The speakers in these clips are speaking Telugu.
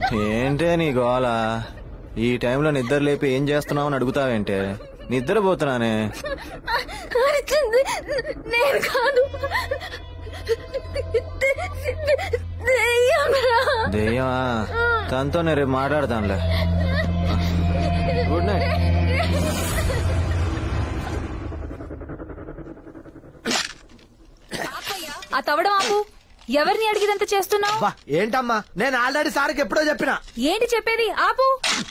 ఏంటే నీ గోల ఈ టైంలో నిద్ర లేపి ఏం చేస్తున్నావు అని అడుగుతావేంటే నిద్రపోతున్నానే అరిచింది నేను కాదు దెయ్యంరా. దెయ్యమా తనతో నేను రేపు మాట్లాడతానులే గుడ్ నైట్ ఆ తవడం ఆపు ఎవరిని అడిగిదంత చేస్తున్నావు వా ఏంటమ్మా నేను ఆల్రెడీ సార్కి ఎప్పుడో చెప్పిన ఏంటి చెప్పేది ఆపు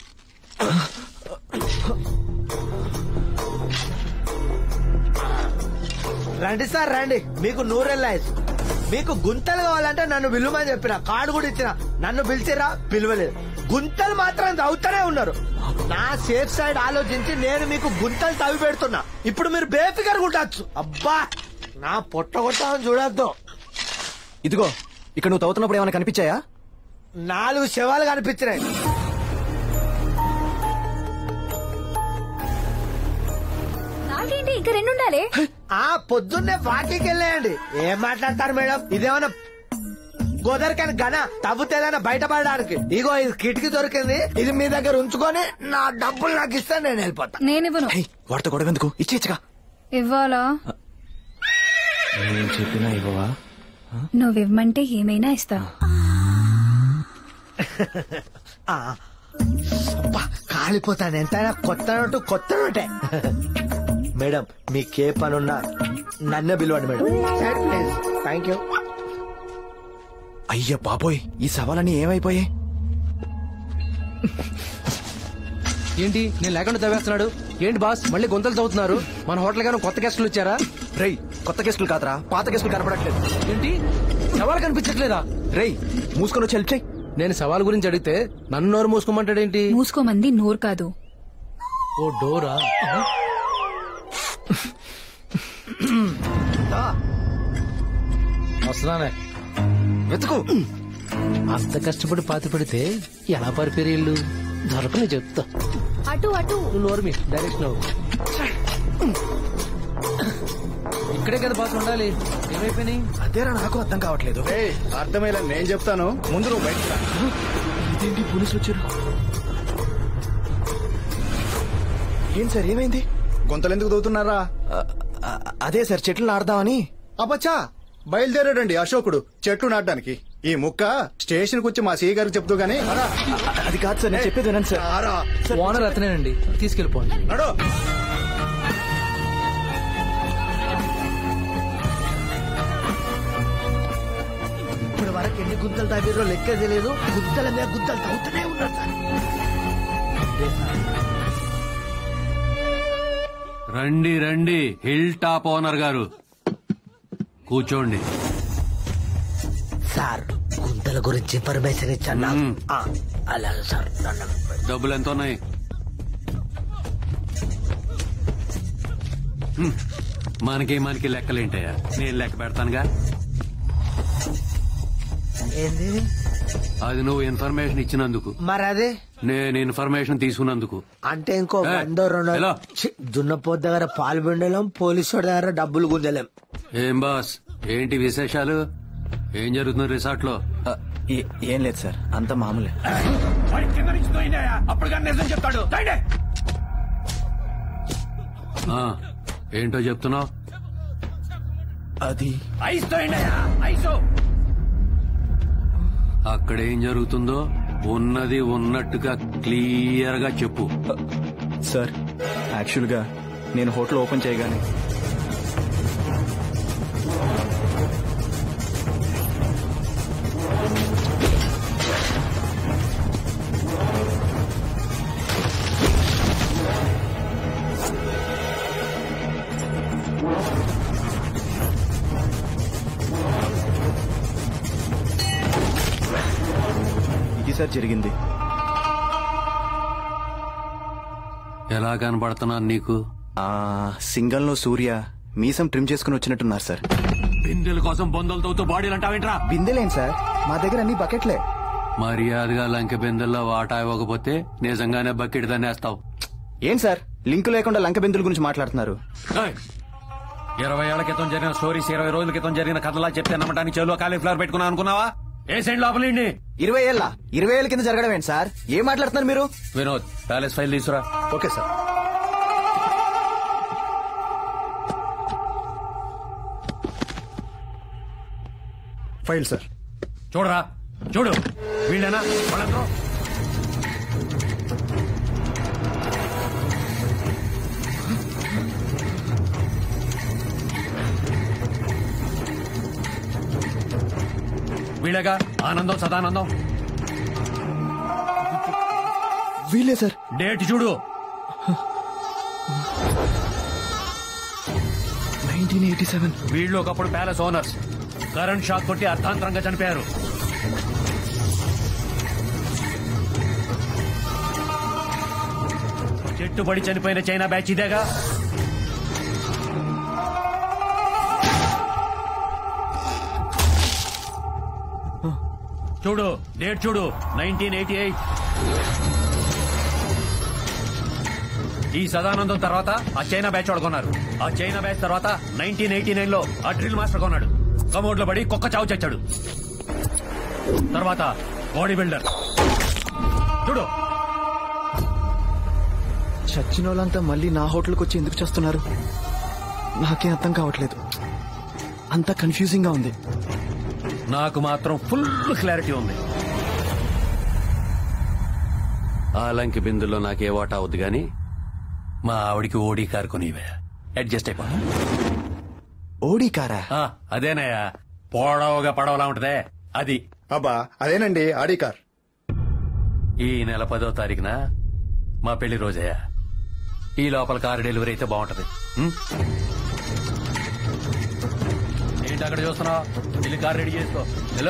రండి సార్ రండి మీకు నూరెళ్ళాయిస్ మీకు గుంతలు కావాలంటే నన్ను పిలువమని చెప్పిన కార్డు కూడా ఇచ్చిన నన్ను పిలిచిరా పిలవలేదు గుంతలు మాత్రం తవ్వుతూనే ఉన్నారు నా సేఫ్ సైడ్ ఆలోచించి నేను మీకు గుంతలు తవ్వి పెడుతున్నా ఇప్పుడు మీరు బేఫికర్ కుట్టచ్చు అబ్బా నా పొట్ట కొట్టామని చూడొద్దు ఇదిగో ఇక్కడ నువ్వు తవ్వుతున్నప్పుడు ఏమైనా కనిపించాయా నాలుగు శవాలు కనిపించినాయి నాకేంటి ఇంకా రెండు ఉండాలి ఆ పొద్దున్నే వాకింగ్ వెళ్ళేయండి ఏం మాట్లాడతారు మేడం ఇదేమన్నా గోదరికని గన తవ్వుతేదైనా బయటపడడానికి ఇగో ఇది కిటికీ దొరికింది ఇది మీ దగ్గర ఉంచుకొని నా డబ్బులు నాకు ఇస్తే నేను వెళ్ళిపోతా నేనివ్వను హే, వాడితో గొడవ ఎందుకు ఇచ్చేచ్చుగా ఇవ్వాలా నేను చెప్పినా ఇవ్వవా నువ్వివ్వమంటే ఏమైనా ఇస్తా ఆ, అబ్బా, కాలిపోతాను ఎంతైనా కొత్త నోటు కొత్త నోటే మేడం మీకే పనున్నా నన్నే పిలవండి madam sir please thank you అయ్య బాబోయ్ ఈ సవాలన్నీ ఏమైపోయాయి ఏంటి నేను లేకుండా తవ్వేస్తున్నాడు ఏంటి బాస్ మళ్ళీ గొంతలు తవ్వుతున్నారు మన హోటల్ గాను కొత్త గెస్టులు వచ్చారా రేయ్ కొత్త గెస్టులు కాదురా పాత గెస్టులు కనపడట్లేదు ఏంటి సవాల్ కనిపించట్లేదా రేయ్ మూసుకొని వచ్చి హెల్ప్ చేయి నేను సవాల్ గురించి అడిగితే నన్ను నోరు మూసుకోమంటాడేంటి మూసుకోమంది నోరు కాదు ఓ డోరా వస్తున్నానే వెతుకు అంత కష్టపడి పాతి పెడితే ఎలా పరిపేరు ఇల్లు దొరకని చెప్తా అటు అటు నువ్వు నోరు మీ డైరెక్షన్ అవ్వు. ఇక్కడే కదా బాస్ ఉండాలి ఏమైపోయినాయి అదేరా నాకు అర్థం కావట్లేదు అర్థమయ్యేలా నేను చెప్తాను ముందు నువ్వు బయటకు రా. ఇదేంటి పోలీసులు వచ్చారు ఏం సార్ ఏమైంది గుంతలు ఎందుకు దోతున్నారా ఆ, ఆ, అదే సార్ చెట్లు నాడదామని అబ్బచ్చా బయలుదేరాడండి అశోకుడు చెట్లు నాటడానికి ఈ ముక్క స్టేషన్ వచ్చి మా సీ గారికి చెప్తూ గానీ రా, అది కాదు సార్ నేను చెప్పేది వినండి సార్ రారా. ఓనర్ అతనేనండి తీసుకెళ్ళిపోండి నడు ఇప్పుడు వరకు ఎన్ని గుంతలు తవ్విరో లెక్క తెలియదు గుంతల మీద గుంతలు తవ్వుతూనే ఉన్నారు సార్ అదే సార్. రండి రండి హిల్ టాప్ ఓనర్ గారు కూర్చోండి సార్ గుంతల గురించి ఇన్ఫర్మేషన్ ఇచ్చాను మ్మ్. ఆ, అలాగే సార్ దండం డబ్బులు ఎంత ఉన్నాయి హ్మ్. మనకి మనకి లెక్కలేంటయ్యా నేను లెక్క పెడతానుగా ఏంది అది నువ్వు ఇన్ఫర్మేషన్ ఇచ్చినందుకు మరి అదే నేను ఇన్ఫర్మేషన్ తీసుకున్నందుకు అంటే ఇంకో ఏ, వందో రెండో ఎలా? ఛీ, దున్నపోతు దగ్గర పాలు పిండలేం పోలీసు వాడి దగ్గర డబ్బులు గుంజలేం ఏం బాస్ ఏంటి విశేషాలు ఏం జరుగుతుంది రిసార్ట్ లో ఆ, ఏ- ఏం లేదు సార్ అంత మామూలే ఆ, ఏంటో చెప్తున్నావు అది అక్కడ ఏం జరుగుతుందో ఉన్నది ఉన్నట్టుగా క్లియర్ గా చెప్పు సార్ యాక్చువల్ గా నేను హోటల్ ఓపెన్ చేయగానే ఇది సార్ జరిగింది ఎలా కనబడుతున్నాను నీకు ఆ సింగంలో సూర్య మీసం ట్రిమ్ చేసుకుని వచ్చినట్టున్నారు సార్ బిందెల కోసం బొందలతో బాడీలు అంటావేంట్రా బిందెలేం సార్ మా దగ్గర అన్ని బకెట్లే మర్యాదగా లంక బిందెల్లో వాటా ఇవ్వకపోతే నిజంగానే బకెట్ దాన్నేస్తావు ఏం సార్ లింక్ లేకుండా లంక బిందుల గురించి మాట్లాడుతున్నారు ఏయ్! ఇరవై ఏళ్ల క్రితం జరిగిన స్టోరీస్ ఇరవై రోజుల క్రితం జరిగిన కథలా చెప్తే నమ్మటానికి చెలో కాలీఫ్లవర్ పెట్టుకున్నా అనుకున్నావా ఏ సైడ్ లోపలండి ఇరవై ఏళ్ళ ఇరవై ఏళ్ళ కింద జరగడం ఏంటి సార్ ఏం మాట్లాడుతున్నారు మీరు వినోద్ ప్యాలెస్ ఫైల్ తీసురా ఓకే సార్ ఫైల్ సార్ చూడరా చూడు వీళ్ళేనా వాళ్ళందరూ వీళ్ళగా ఆనందం సదానందం వీలే సార్ డేట్ చూడు నైన్టీన్ ఎయిటీ సెవెన్ వీళ్ళు ఒకప్పుడు ప్యాలెస్ ఓనర్స్ కరెంట్ షాక్ కొట్టి అర్థాంతరంగా చనిపోయారు చెట్టుబడి చనిపోయిన చైనా బ్యాచ్ ఇదేగా చూడు డేట్ చూడు నైన్టీన్ ఎయిటీ ఎయిట్ ఈ సదానందం తర్వాత ఆ చైనా బ్యాచ్ వాడు కొన్నారు ఆ చైనా బ్యాచ్ తర్వాత నైన్టీన్ ఎయిటీ నైన్ లో ఆ డ్రిల్ మాస్టర్ కొన్నాడు కమోడ్ లో పడి కుక్క చావు చచ్చాడు తర్వాత బాడీ బిల్డర్ చూడు చచ్చిన వాళ్ళంతా మళ్ళీ నా హోటల్కి వచ్చి ఎందుకు చేస్తున్నారు నాకేం అర్థం కావట్లేదు అంతా కన్ఫ్యూజింగ్ గా ఉంది నాకు మాత్రం ఫుల్ క్లారిటీ ఉంది ఆ లంకి బిందులో నాకే వాటా అవుద్ది గాని మా ఆవిడికి ఓడి కారు కొనివే అడ్జస్ట్ అయిపో ఓడీ కారా ఆ, అదేనయ్యా పొడవుగా పడవలా ఉంటదే అది అబ్బా అదేనండి ఆడి కార్ ఈ నెల పదో తారీఖున మా పెళ్లి రోజయ్యా ఈ లోపల కారు డెలివరీ అయితే బాగుంటది ఉం? ఏంటి అక్కడ చూస్తున్నావు వెళ్ళి కారు రెడీ చేసుకో హలో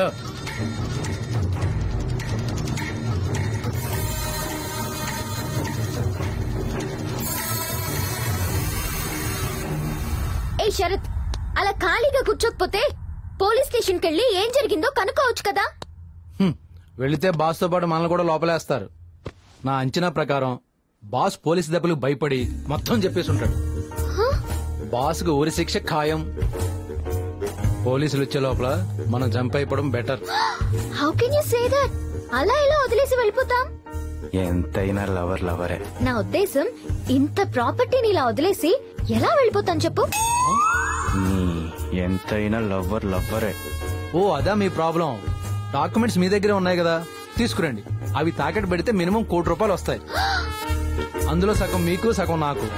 ఏ శరత్ అలా ఖాళీగా కూర్చోకపోతే పోలీస్ స్టేషన్కి వెళ్ళి ఏం జరిగిందో కనుక్కోవచ్చు కదా హ్మ్. వెళితే బాస్ తో పాటు మనల్ని కూడా లోపలేస్తారు నా అంచనా ప్రకారం బాస్ పోలీసు దెబ్బలకు భయపడి మొత్తం చెప్పేసి ఉంటాడు బాస్ కు ఊరి శిక్ష ఖాయం పోలీసులు వచ్చే లోపల మనం జంప్ అయిపోవడం better how can you say that అలా ఎలా వదిలేసి వెళ్ళిపోతాం ఎంతైనా లవర్ లవరే నా ఉద్దేశం ఇంత ప్రాపర్టీని ఇలా వదిలేసి ఎలా వెళ్ళిపోతాను చెప్పు నీ ఎంతైనా లవ్వర్ లవ్వరే ఓ అదా మీ ప్రాబ్లం డాక్యుమెంట్స్ మీ దగ్గరే ఉన్నాయి కదా తీసుకురండి అవి తాకట్టు పెడితే మినిమం కోటి రూపాయలు వస్తాయి అందులో సగం మీకు సగం నాకు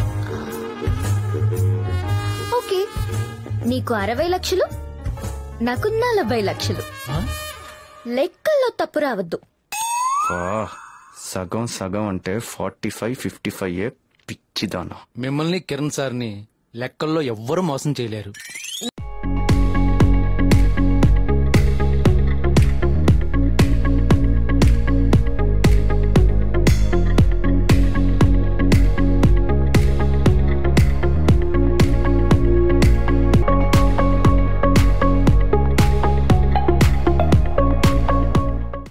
ఓకే నీకు అరవై లక్షలు నాకు నలభై లక్షలు లెక్కల్లో తప్పు రావద్దు ఆ, సగం సగం అంటే ఫార్టీ ఫైవ్ ఫిఫ్టీ ఫైవ్ ఏ పిచ్చిదానా మిమ్మల్ని కిరణ్ సార్ని లెక్కల్లో ఎవ్వరూ మోసం చేయలేరు